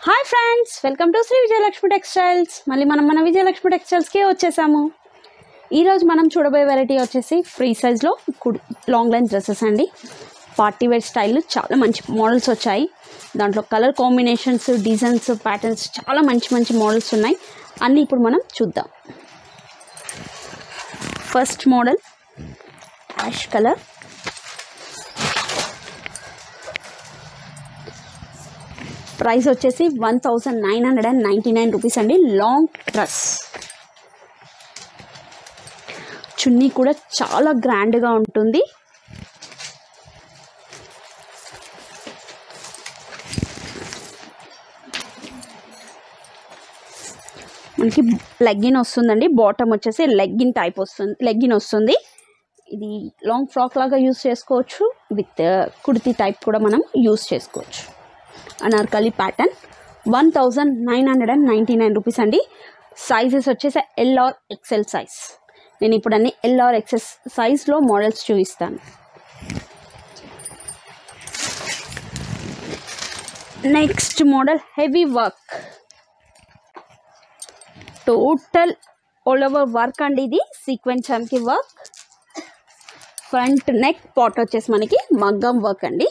hi friends welcome to Shri Vijayalakshmi textiles మళ్ళీ మనం మన విజయలక్ష్మి టెక్స్టైల్స్కి వచ్చేసాము ఈరోజు మనం చూడబోయే వెరైటీ వచ్చేసి ఫ్రీ సైజ్లో కుడి లాంగ్ లైన్ డ్రెస్సెస్ అండి పార్టీ వేర్ స్టైల్ చాలా మంచి మోడల్స్ వచ్చాయి దాంట్లో కలర్ కాంబినేషన్స్ డిజైన్స్ ప్యాటర్న్స్ చాలా మంచి మంచి మోడల్స్ ఉన్నాయి అన్నీ ఇప్పుడు మనం చూద్దాం first model ash colour price వచ్చేసి one thousand nine hundred and ninety nine rupees అండి లాంగ్ డ్రెస్ చున్నీ కూడా చాలా గ్రాండ్గా ఉంటుంది మనకి లెగ్గిన్ వస్తుందండి బాటమ్ వచ్చేసి లెగ్గిన్ టైప్ వస్తుంది లెగ్గిన్ వస్తుంది ఇది లాంగ్ ఫ్రాక్ లాగా యూస్ చేసుకోవచ్చు విత్ కుర్తీ టైప్ కూడా మనం యూస్ చేసుకోవచ్చు Anarkali pattern one thousand nine hundred and ninety nine rupees అండి సైజెస్ వచ్చేసి ఎల్ ఆర్ ఎక్సెల్ సైజ్ నేను ఇప్పుడు అన్ని ఎల్ ఆర్ ఎక్సెస్ సైజ్లో మోడల్స్ చూపిస్తాను next model heavy work total all over work అండి ఇది సీక్వెన్స్ చమ్కి వర్క్ ఫ్రంట్ నెక్ పాట్ వచ్చేసి మనకి మగ్గం వర్క్ అండి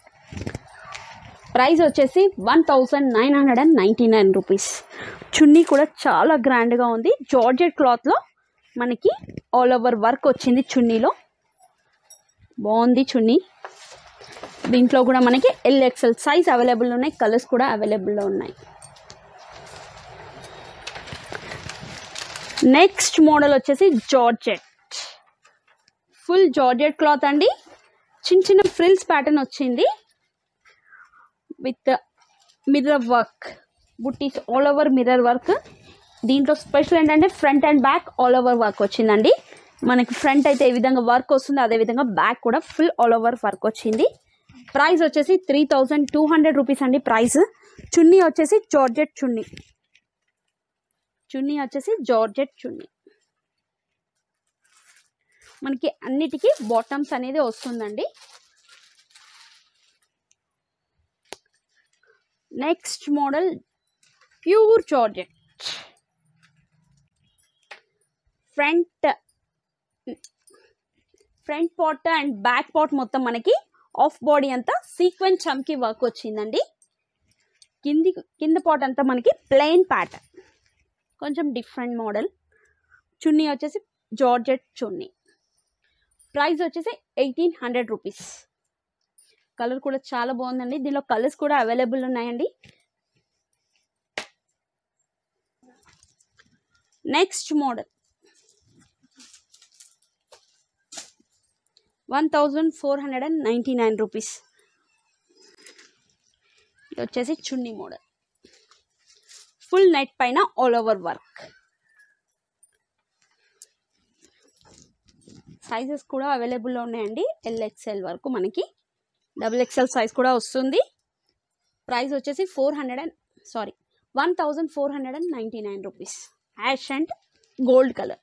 ప్రైస్ వచ్చేసి one thousand nine hundred and ninety nine rupees chunni కూడా చాలా గ్రాండ్గా ఉంది జార్జెట్ క్లాత్లో మనకి ఆల్ ఓవర్ వర్క్ వచ్చింది చున్నీలో బాగుంది చున్నీ దీంట్లో కూడా మనకి ఎల్ ఎక్సెల్ సైజ్ అవైలబుల్ ఉన్నాయి కలర్స్ కూడా అవైలబుల్లో ఉన్నాయి నెక్స్ట్ మోడల్ వచ్చేసి జార్జెట్ ఫుల్ జార్జెట్ క్లాత్ అండి చిన్న చిన్న ఫ్రిల్స్ ప్యాటర్న్ వచ్చింది విత్ మిర్రర్ వర్క్ బుట్టీస్ ఆల్ ఓవర్ మిర్రర్ వర్క్ దీంట్లో స్పెషల్ ఏంటంటే front and back all over work వచ్చిందండి మనకి ఫ్రంట్ అయితే ఏ విధంగా వర్క్ వస్తుందో అదే విధంగా బ్యాక్ కూడా ఫుల్ ఆల్ ఓవర్ వర్క్ వచ్చింది ప్రైస్ వచ్చేసి three thousand two hundred rupees అండి ప్రైస్ చున్నీ వచ్చేసి జార్జెట్ చున్నీ చున్నీ వచ్చేసి జార్జెట్ చున్నీ మనకి అన్నిటికీ బాటమ్స్ అనేది వస్తుందండి next model pure georgette front front part and back part మొత్తం మనకి ఆఫ్ బాడీ అంతా సీక్వెన్స్ చమ్కి వర్క్ వచ్చిందండి కింది కింద పాట్ అంతా మనకి ప్లెయిన్ ప్యాటర్న్ కొంచెం డిఫరెంట్ మోడల్ చున్నీ వచ్చేసి జార్జెట్ చున్నీ ప్రైస్ వచ్చేసి ఎయిటీన్ హండ్రెడ్ రూపీస్ కలర్ కూడా చాలా బాగుందండి దీనిలో కలర్స్ కూడా అవైలబుల్ ఉన్నాయండి next model one thousand four hundred and ninety nine rupees ఇది వచ్చేసి చున్నీ మోడల్ ఫుల్ నెట్ పైన ఆల్ ఓవర్ వర్క్ సైజెస్ కూడా అవైలబుల్లో ఉన్నాయండి ఎల్ఎక్స్ఎల్ వరకు మనకి డబుల్ ఎక్స్ఎల్ సైజ్ కూడా వస్తుంది ప్రైస్ వచ్చేసి four hundred and sorry one thousand four hundred and ninety nine rupees ash and gold colour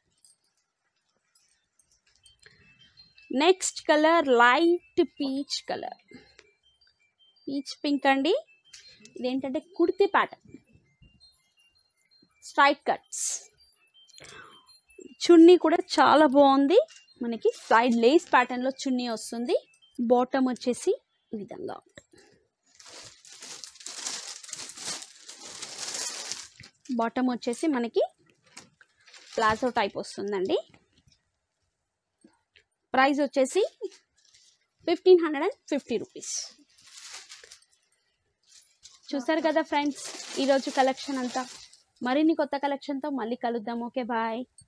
next colour light peach colour peach pink అండి ఇదేంటంటే kurti pattern straight cuts chunni కూడా చాలా బాగుంది మనకి సైడ్ లేస్ ప్యాటర్న్లో చున్నీ వస్తుంది బాటమ్ వచ్చేసి ఈ విధంగా ఉంటుంది బాటమ్ వచ్చేసి మనకి ప్లాజో టైప్ వస్తుందండి ప్రైస్ వచ్చేసి fifteen hundred and fifty rupees చూసారు కదా ఫ్రెండ్స్ ఈరోజు కలెక్షన్ అంతా మరిన్ని కొత్త కలెక్షన్తో మళ్ళీ కలుద్దాం ఓకే బాయ్